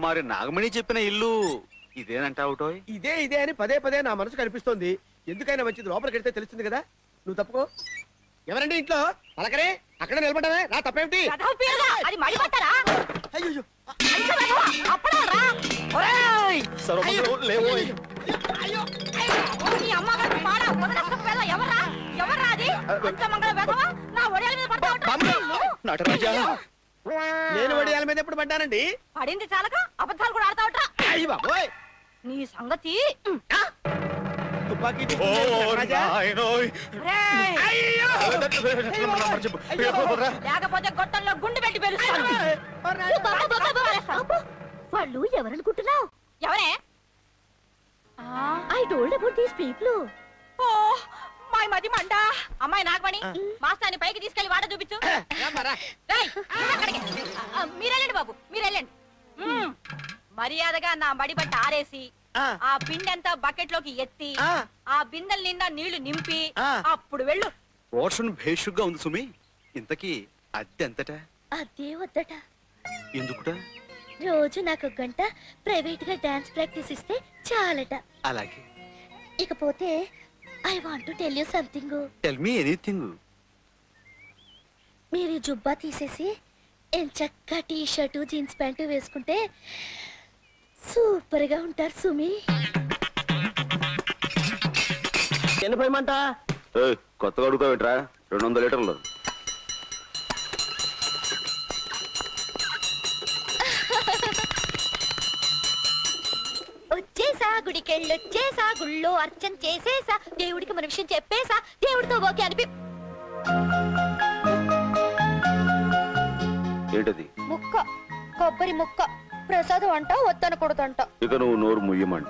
మరి నాగమణి చెప్పిన ఇల్లు ఇదేనంటావుటోయ్ ఇదే ఇదే అని పదే పదే నా మనసు కనిపిస్తోంది ఎందుకైనా మంచిది లోపలికి వెళ్తే తెలుస్తుంది కదా నువ్వు తప్పుకో ఎవరండి ఇంట్లో పలకరే అక్కడ నిలబడమే నా తప్పేమిటి కథ పీరుగా, అది మడి పట్టరా అయ్యో అప్పుడారా సర్వమంగళం లేవోయ్ నీ అమ్మగారు మాడ వదిలేసుకు పిల్ల ఎవర్రా ఎవర్రా అది అంత మంగళ వెధవా నా ఒడియాల మీద పడతావు నటరాజా నేను వడియాల మీద ఎప్పుడు పడ్డానండి పడింది చాలక అబద్ధాలు కూడా ఆడతావుట్రా అయ్యి బాబోయ్ నీ సంగతి తుపాకీ ఓ తీసుకుని రాజా. నాయనోయ్ రేయ్, అయ్యో! నంబర్ చెప్పు. అయ్యో! పోరా. లేకపోతే గొట్టంలో గుండు పెట్టి పెరుస్తాను మరి రాజా. వాళ్ళు ఎవరనుకుంటున్నావు ఎవరే I told about these people ఓ మాయ్ మది మండ అమ్మాయి నాగమణి మాస్తాన్ని పైకి తీసుకెళ్లి వాడ చూపించు రమ్మరా. రేయ్, నువ్వు అక్కడికి. ఆ, మీరెళ్ళండి బాబు మీరెళ్ళండి మ్మ్. మర్యాదగా నా మడి బట్ట ఆరేసి ఆ, ఆ పిండంతా బకెట్ లోకి ఎత్తి ఆ. ఆ బిందెల నిండా నీళ్లు నింపి ఆ. అప్పుడు వెళ్ళు పోర్షన్ భేషుగ్గా ఉంది సుమి ఇంతకీ అద్దె ఎంతట అదే వద్దట ఎందుకుట రోజు నాకు ఒక గంట ప్రైవేట్ గా డాన్స్ ప్రాక్టీస్ ఇస్తే చాలట అలాగే ఇకపోతే I want to tell you something tell me anything మీరు ఈ జుబ్బా తీసేసి ఎంచక్క టీ షర్టు జీన్స్ ప్యాంటు వేసుకుంటే సూపర్ గా ఉంటారు సుమి ఎన్ని పోయమంట కొత్తగా అడుగుతావేట్రా రెండు వందల లీటర్లు వచ్చేసా గుడికెళ్ళొచ్చేసా గుళ్ళో అర్చన చేసేసా దేవుడికి మన విషయం చెప్పేసా దేవుడితో ఓకే అనిపి ఏంటది ముక్క కొబ్బరి ముక్క ప్రసాదం అంట వద్దనకూడదంట ఇక నువ్వు నోరు ముయ్యమంట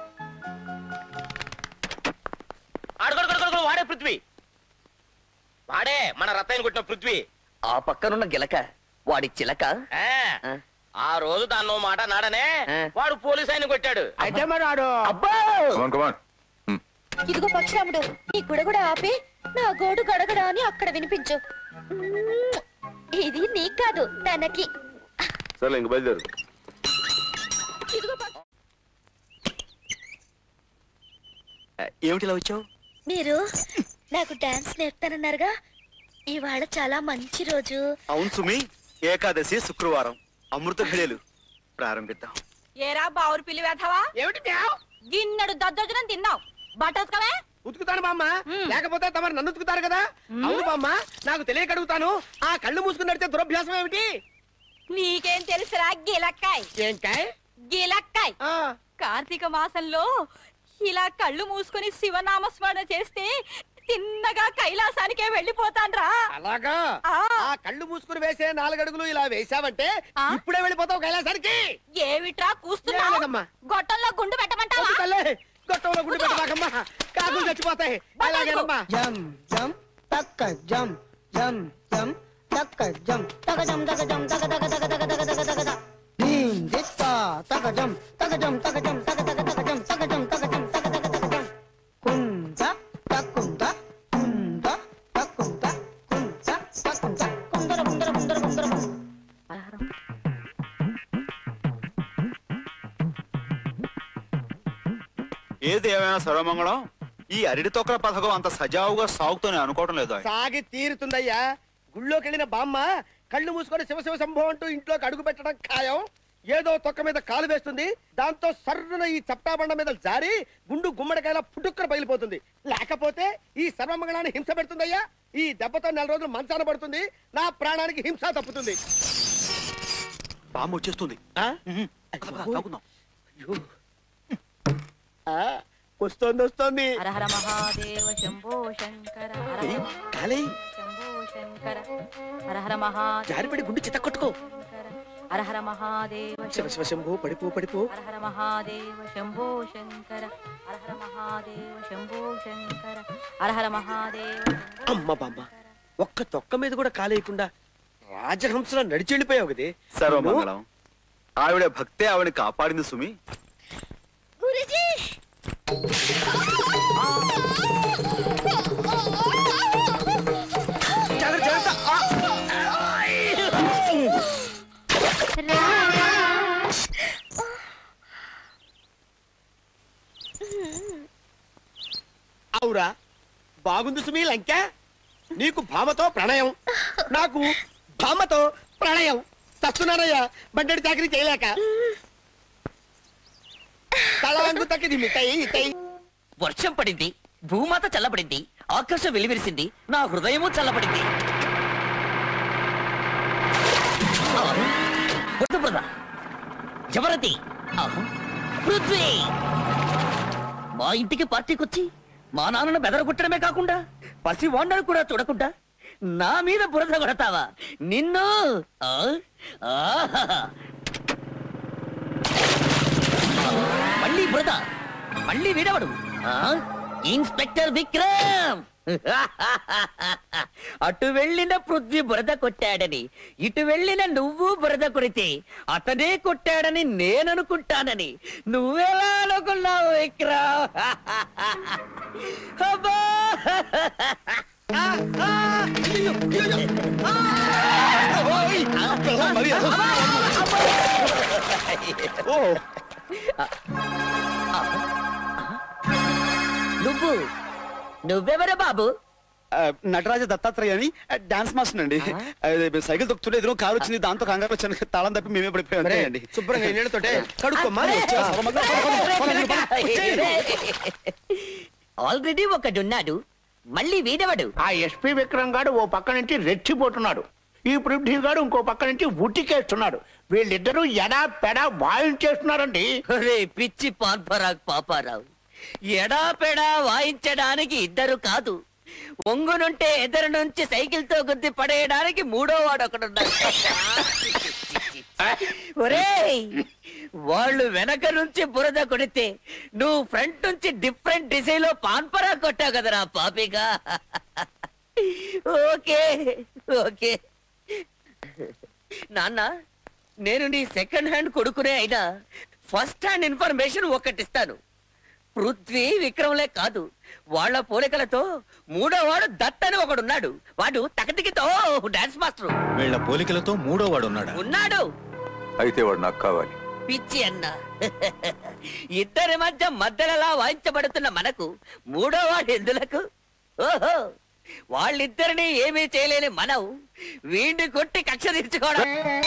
ఆడుకోడుకోడుకో వాడే పృథ్వీ వాడే మన రత్తాయిని కొట్టిన పృథ్వీ ఆ పక్కనున్న గిలక వాడి చిలక ఆ, ఆ. ఆ రోజు దాన్నో మాట నాడనే ఆ. వాడు పోలీస్ ఆయన కొట్టాడు అయితే మరి ఆడు అబ్బా ఇదిగో పక్షిరాముడు నీ గుడ కూడా ఆపి నా గోడు గడగడ అని అక్కడ వినిపించు మ్మ్. ఇది నీకు కాదు తనకి సరే ఇంక బయలుదేరు ఇదిగో పక్షి- ఏమిటి ఇలా వచ్చావు మీరు నాకు డాన్స్ నేర్పుతానన్నారుగా ఇవాళ చాలా మంచి రోజు అవును సుమి ఏకాదశి శుక్రవారం అమృత ఘడియలు ప్రారంభిద్దాం ఏరా బావురు పిల్లి వేధవా ఏమిటి మ్యావ్? గిన్నెడు దద్దోజనం తిన్నావు బట్టలుసుకోవే ఉతుకుతాను బామ్మ మ్మ్. లేకపోతే తమరు నన్ను ఉతుకుతారు కదా అవును బామ్మ నాకు తెలియక అడుగుతాను ఆ కళ్ళు మూసుకుని నడితే దురభ్యాసం ఏమిటి నీకేం తెలుసురా గిలక్కాయ్ ఏంకాయ్ గిలక్కాయ్ ఆ, కార్తీక మాసంలో ఇలా కళ్ళు మూసుకొని శివనామస్మరణ చేస్తే తిన్నగా కైలాసానికే వెళ్ళిపోతాన్రా అలాగా ఆ. ఆ కళ్ళు మూసుకుని వేసే నాలుగడుగులు ఇలా వేసావంటే ఆ? ఇప్పుడే వెళ్ళిపోతావు కైలాసానికి ఏమిట్రా కూస్తున్నావు లేదమ్మా. గొట్టంలో గుండు పెట్టమంటావా వద్దు తల్లే గొట్టంలో గుండె పెట్టమాకమ్మా కాకులు చచ్చిపోతాయి అలాగేనమ్మా జం జం తక్క జం జం జం తక్క జం తక జం తక జం తక తక తక తక తక తక తక తక దీం దిత్త తక జం తక జం తక జం తక తక తక జం తక జం తక జం తక తక తక జం కుంద తక్కుంద కుంద తక్కుంద కుంద తక్కుంద కుందర కుందర కుందర కుందర ఏది ఏమైనా సర్వమంగళం ఈ అరిడి తొక్కల పథకం అంత సజావుగా సాగుతూనే అనుకోవడం లేదు సాగి తీరుతుందయ్యా గుళ్ళోకి వెళ్ళిన బామ్మ కళ్ళు మూసుకొని శివ శివ శంభో అంటూ ఇంట్లోకి అడుగు పెట్టడం ఖాయం ఏదో తొక్క మీద కాలు వేస్తుంది దాంతో సర్రున ఈ చప్టాబండ మీద జారి గుండు గుమ్మడికాయల పుట్టుక్కన పగిలిపోతుంది లేకపోతే ఈ సర్వమంగళాన్ని హింస పెడుతుందయ్యా ఈ దెబ్బతో నెల రోజులు మంచాన పడుతుంది నా ప్రాణానికి హింస తప్పుతుంది పాము వచ్చేస్తుంది ఆ? ఉహు. పద, పద, తాగుదాం. ఆ, వస్తోంది వస్తోంది హర హర మహాదేవ శంభో శంకర హర ఏయ్, హర కాలేయ్ శంభో శంకర హర హర మహాదేవ జారిపడి గుండు చిత్త కొట్టుకో శంకర హర హర మహాదేవ శివ శివ శంభో పడిపో పడిపో హర హర మహాదేవ శంభో శంకర హర హర మహాదేవ శంభో శంకర హర హర మహాదేవ శంభో అమ్మ బామ్మ ఒక్క తొక్క మీద కూడా కాలేయకుండా రాజహంసలో నడిచి వెళ్ళిపోయావు కదే సర్వమంగళం ఆవిడ భక్తే ఆవిడని కాపాడింది సుమి గురుజీ జాగ్రత్త, జాగ్రత్త. ఆ! అవురా బాగుంది సుమీ లంక నీకు భామతో ప్రణయం నాకు భామతో ప్రణయం చస్తున్నానయ్యా బండెడి చాకరీ చేయలేక తలవంగు తక్కిది మిఠై ఇటై వర్షం పడింది భూమాత చల్లబడింది ఆకాశం వెలివిరిసింది నా హృదయము చల్లబడింది ఆ, బురద బురద జవరతి ఆహా, పృథ్వీ మా ఇంటికి పార్టీకొచ్చి మా నాన్నను బెదరగొట్టడమే కాకుండా పసి వాండను కూడా చూడకుండా నా మీద బురద కొడతావా నిన్ను ఆ, ఆహాహా. మళ్ళీ బురద మళ్ళీ వీడవడు ఆ? ఇన్స్పెక్టర్ విక్రమ్ అటు వెళ్ళిన పృథ్వీ బురద కొట్టాడని ఇటు వెళ్ళిన నువ్వు బురద కొడితే అతనే కొట్టాడని నేననుకుంటానని నువ్వెలా అనుకున్నావు విక్రమ్ అబ్బా! ఓయ్! మరి అదో- ఓ నువ్వు నువ్వెవరు బాబు ఆ, నటరాజ దత్తాత్రేయ అని ఆ, డాన్స్ మాస్టర్ అండి అదే, సైకిల్ తొక్కుతుంటే ఎదురు కారు వచ్చింది దాంతో కంగారు వచ్చాను తాళం తప్పి మేమే పడిపోయాం అంతే అండి శుభ్రంగా నీళ్ళతోటే కడుక్కోమ్మా ఆల్రెడీ ఒకడున్నాడు మళ్ళీ వీడవడు ఆ ఎస్పీ విక్రమ్ గాడు ఓ పక్క నుంచి రెచ్చిపోతున్నాడు ఈ పృథ్వీ గాడు ఇంకో పక్క నుంచి ఉట్టికేస్తున్నాడు వీళ్ళిద్దరూ ఎడా పెడా వాయించేస్తున్నారండి ఒరే పిచ్చి పాన్పరాగ్ పాపారావు ఎడాపెడా వాయించడానికి ఇద్దరు కాదు ఒంగునుంటే ఎదురు నుంచి సైకిల్ తో గుద్ది పడేయడానికి మూడో వాడు ఒకడున్నాడు ఒరేయ్ వాళ్ళు వెనక నుంచి బురద కొడితే నువ్వు ఫ్రంట్ నుంచి డిఫరెంట్ డిజైన్ లో పాన్పరా కొట్టావు కదరా పాపిగా ఓకే ఓకే నాన్న నేను నీ సెకండ్ హ్యాండ్ కొడుకునే అయినా ఫస్ట్ హ్యాండ్ ఇన్ఫర్మేషన్ ఒకటిస్తాను పృథ్వీ విక్రమ్లే కాదు వాళ్ళ పోలికలతో మూడో వాడు దత్ అని ఒకడున్నాడు వాడు తకతికితో డాన్స్ మాస్టర్ వీళ్ళ పోలికలతో మూడో వాడు ఉన్నాడా ఉన్నాడు అయితే వాడు నాకు కావాలి పిచ్చి అన్న ఇద్దరి మధ్య మధ్యలలా వాయించబడుతున్న మనకు మూడో వాడు ఎందులకు ఓహో వాళ్ళిద్దరిని ఏమీ చేయలేని మనం వీడిని కొట్టి కక్ష తీర్చుకోవడం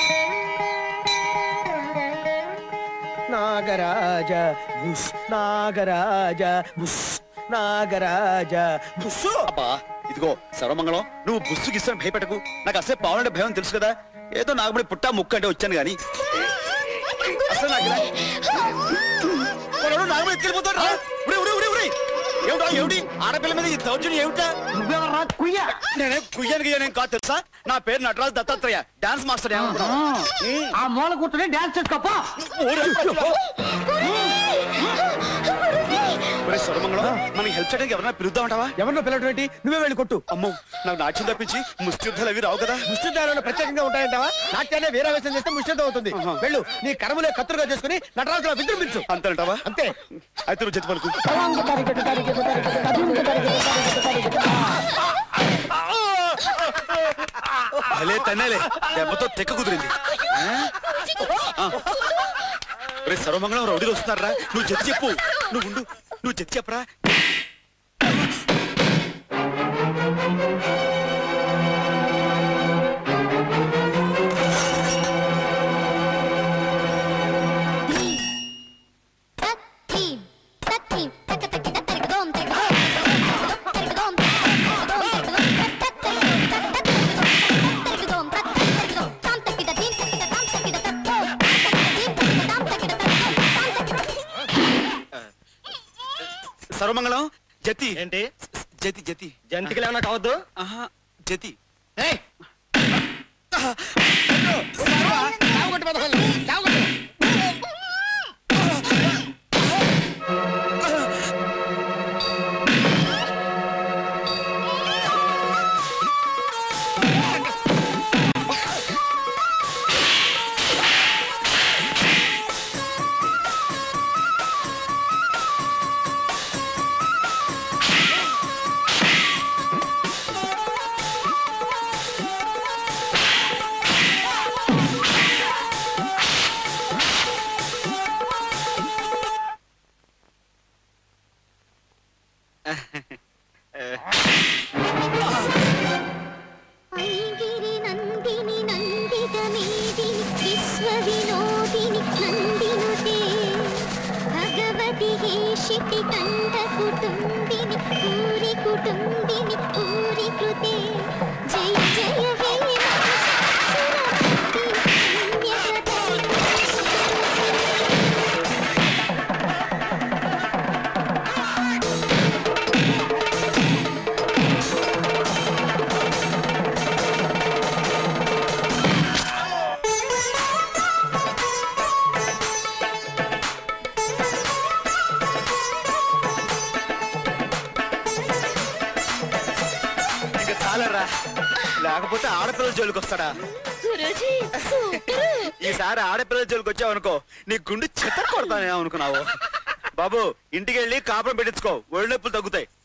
నాగరాజ బుస్ నాగరాజ బుస్ నాగరాజ బుస్సు అబ్బా ఇదిగో సర్వమంగళం నువ్వు బుస్సు గిස්සని భయపెట్టకు నాకు అసలే పావులంటే భయం తెలుసు కదా ఏదో నాగబడి పుట్టా ముక్కు అంటే వచ్చాను గాని అసలు నాకు ఇలా- వాడు నాగబడి ఎత్తుకెళ్ళిపోతాడు రా. ఉరి, ఉరి, ఉరి, ఉరి. ఏమిటా ఏమిటి ఆడపిల్ల మీద ఈ దౌర్జన్యం ఏమిటా నువ్వెవరా కుయ్య నేనే కుయ్యాను గియ్యాను కాదు తెలుసా నా పేరు నటరాజ్ దత్తాత్రేయ డాన్స్ మాస్టర్ ఏమనుకున్నావు? ఆ మూల కూర్చొని డాన్స్ చేసుకోపో ఊరే. ఒరే సర్వమంగళం మనకి హెల్ప్ చేయడానికి ఎవరైనా పిలుద్దామంటావా ఎవరినో పిల్లటువంటి నువ్వే వెళ్ళి కొట్టు అమ్మో నాకు నాట్యం తప్పించి ముష్టి యుద్ధాలు అవి రావు కదా ముష్టిదారులు ప్రత్యేకంగా ఉంటాయంటావా నాట్యాన్ని వీరావేశం చేస్తే ముష్టితో అవుతుంది వెళ్ళు నీ కరములే కత్తులుగా చేసుకుని నటరాజులో విజృంభించు అంతేనంటావా అంతే అయితే నువ్వు చెత్త పలుకు భలే తన్నేలే దెబ్బతో తెక్క కుదిరింది ఆ. రే సర్వమంగళం రౌడీలు వస్తున్నారా నువ్వు చెత్త చెప్పు నువ్వు ఉండు నువ్వు చెత్త చెప్పరా సర్వమంగళం జతి ఏంటి జతి జతి జంతికలు ఏమన్నా కావద్దు ఆహా జతి ఏయ్! చావగొట్టు పదహారు, చావగొట్టు. చిటి కంద కుటుంబిని ఊరి కుటుంబిని ఊరి కృతే జయ జయ హే ఇంకా చాలరా లేకపోతే ఆడపిల్లల జోలికి వస్తాడా గురూజీ సూపర్ ఈసారి ఆడపిల్లల జోలికి వచ్చావు అనుకో నీ గుండు చెత్త కొడతానే అనుకున్నావు బాబు ఇంటికి వెళ్ళి కాపురం పెట్టించుకో ఒళ్ళు నొప్పులు తగ్గుతాయి